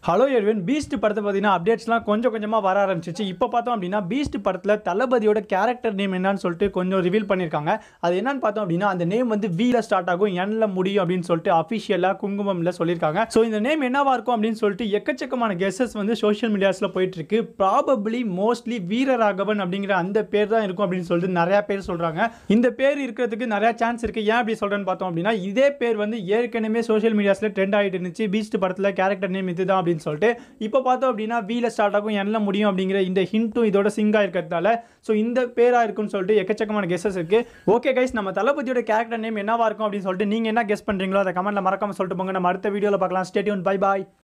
hello Erwin Beast படத்தை பார்த்தீங்கன்னா அப்டேட்ஸ்லாம் கொஞ்சம் கொஞ்சமாக வர ஆரம்பிச்சிச்சு இப்போ பார்த்தோம் அப்படின்னா பீஸ்ட் படத்தில் தளபதியோட கேரக்டர் நேம் என்னன்னு சொல்லிட்டு கொஞ்சம் ரிவீல் பண்ணியிருக்காங்க அது என்னன்னு பார்த்தோம் அப்படின்னா அந்த நேம் வந்து வீல ஸ்டார்ட் ஆகும் எண்ணில் முடியும் அப்படின்னு சொல்லிட்டு அஃபிஷியலாக குங்குமம்ல சொல்லியிருக்காங்க ஸோ இந்த நேம் என்னவா இருக்கும் அப்படின்னு சொல்லிட்டு எக்கச்சக்கமான கெஸஸ் வந்து சோஷியல் மீடியாஸில் போயிட்டு இருக்கு ப்ராபப்ளி மோஸ்ட்லி வீரராகவன் அப்படிங்கிற அந்த பேர் தான் இருக்கும் அப்படின்னு சொல்லிட்டு நிறைய பேர் சொல்றாங்க இந்த பேர் இருக்கிறதுக்கு நிறைய சான்ஸ் இருக்கு ஏன் அப்படி சொல்றேன்னு பார்த்தோம் அப்படின்னா இதே பேர் வந்து ஏற்கனவே சோஷியல் மீடியாஸில் ட்ரெண்ட் ஆகிட்டு இருந்துச்சு பீஸ்ட் படத்தில் கேரக்டர் நேம் இதுதான் அப்படின்னு சொல்லிட்டு இப்போ பார்த்தோம் அப்படின்னா வீல ஸ்டார்ட் ஆகும் எண்ணில் முடியும் அப்படிங்கிற இந்த ஹிண்ட்டும் இதோட சிங்காக இருக்கிறதால ஸோ இந்த பேராக இருக்குன்னு சொல்லிட்டு எக்கச்சக்கமான கெஸஸ் இருக்கு ஓகே கைஸ் நம்ம தளபதியோட கேரக்டர் நேம் என்னவா இருக்கும் அப்படின்னு சொல்லிட்டு நீங்கள் என்ன கெஸ் பண்ணுறீங்களோ அதை கமெண்ட்ல மறக்காம சொல்லிட்டு போங்க நம்ம அடுத்த வீடியோவில் பார்க்கலாம் ஸ்டேட்யூன் பை பாய்